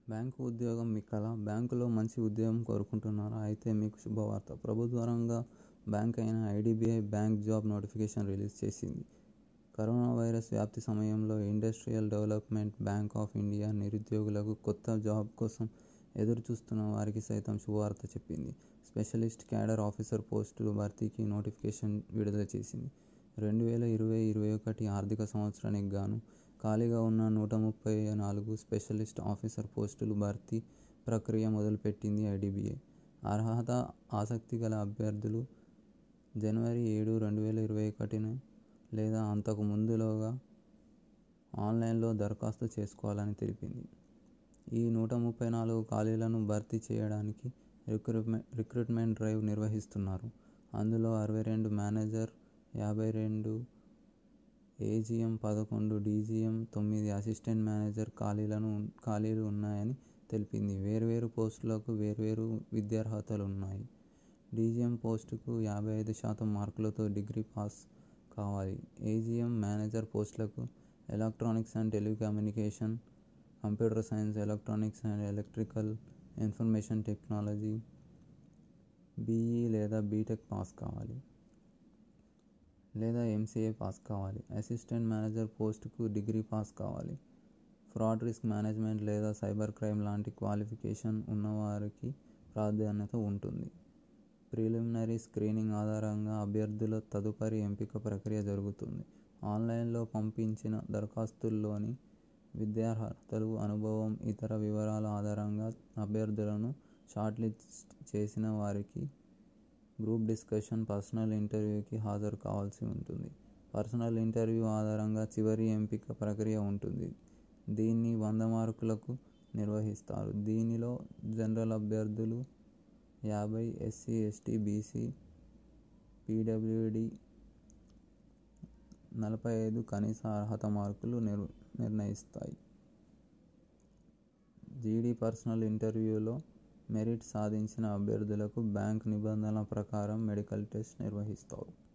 bank ఉద్యోగం మీ కల బ్యాంకులో మంచి ఉద్యోగం కోరుకుంటున్నారా అయితే మీకు శుభవార్త ప్రభుత్వ రంగ బ్యాంక్ అయిన IDBI bank job notification release చేసింది కరోనా వైరస్ వ్యాప్తి సమయంలో industrial development bank of India నిరుద్యోగులకు కొత్త జాబ్ కోసం ఎదురు చూస్తున్న వారికి సైతం శుభవార్త చెప్పింది స్పెషలిస్ట్ క్యాడర్ ఆఫీసర్ పోస్టుల భర్తీకి నోటిఫికేషన్ విడుదల చేసింది రెండు వేల ఇరవై ఇరవై ఒకటి ఆర్థిక సంవత్సరానికి గాను ఖాళీగా ఉన్న నూట ముప్పై నాలుగు స్పెషలిస్ట్ ఆఫీసర్ పోస్టుల భర్తీ ప్రక్రియ మొదలుపెట్టింది ఐడిబిఐ అర్హత ఆసక్తి గల అభ్యర్థులు జనవరి ఏడు రెండు వేల ఇరవై ఒకటిన లేదా అంతకు ముందులోగా ఆన్లైన్లో దరఖాస్తు చేసుకోవాలని తెలిపింది ఈ నూట ముప్పై నాలుగు ఖాళీలను భర్తీ చేయడానికి రిక్రూట్మెంట్ రిక్రూట్మెంట్ డ్రైవ్ నిర్వహిస్తున్నారు అందులో అరవై రెండు మేనేజర్ యాభై రెండు ఏజిఎం పదకొండు డీజీఎం తొమ్మిది అసిస్టెంట్ మేనేజర్ ఖాళీలను ఖాళీలు ఉన్నాయని తెలిపింది వేర్వేరు పోస్టులకు వేర్వేరు విద్యార్హతలు ఉన్నాయి డీజీఎం పోస్టుకు యాభై ఐదు శాతం మార్కులతో డిగ్రీ పాస్ కావాలి ఏజిఎం మేనేజర్ పోస్టులకు electronics and telecommunication computer science electronics and electrical information technology BE లేదా బీటెక్ పాస్ కావాలి లేదా ఎంసీఏ పాస్ కావాలి అసిస్టెంట్ మేనేజర్ పోస్టుకు డిగ్రీ పాస్ కావాలి ఫ్రాడ్ రిస్క్ మేనేజ్మెంట్ లేదా సైబర్ క్రైమ్ లాంటి క్వాలిఫికేషన్ ఉన్నవారికి ప్రాధాన్యత ఉంటుంది ప్రిలిమినరీ స్క్రీనింగ్ ఆధారంగా అభ్యర్థుల తదుపరి ఎంపిక ప్రక్రియ జరుగుతుంది ఆన్లైన్లో పంపించిన దరఖాస్తుల్లోని విద్యార్హతలు అనుభవం ఇతర వివరాల ఆధారంగా అభ్యర్థులను షార్ట్లిస్ట్ చేసిన వారికి గ్రూప్ డిస్కషన్ పర్సనల్ ఇంటర్వ్యూకి హాజరు కావాల్సి ఉంటుంది పర్సనల్ ఇంటర్వ్యూ ఆధారంగా చివరి ఎంపిక ప్రక్రియ ఉంటుంది దీన్ని వంద మార్కులకు నిర్వహిస్తారు దీనిలో జనరల్ అభ్యర్థులు యాభై ఎస్సీ ఎస్టీ బీసీ పీడబ్ల్యూడి నలభై ఐదు కనీస అర్హత మార్కులు నిర్ నిర్ణయిస్తాయి జీడీ పర్సనల్ ఇంటర్వ్యూలో మెరిట్ సాధించిన అభ్యర్థులకు బ్యాంక్ నిబంధనల ప్రకారం మెడికల్ టెస్ట్ నిర్వహిస్తారు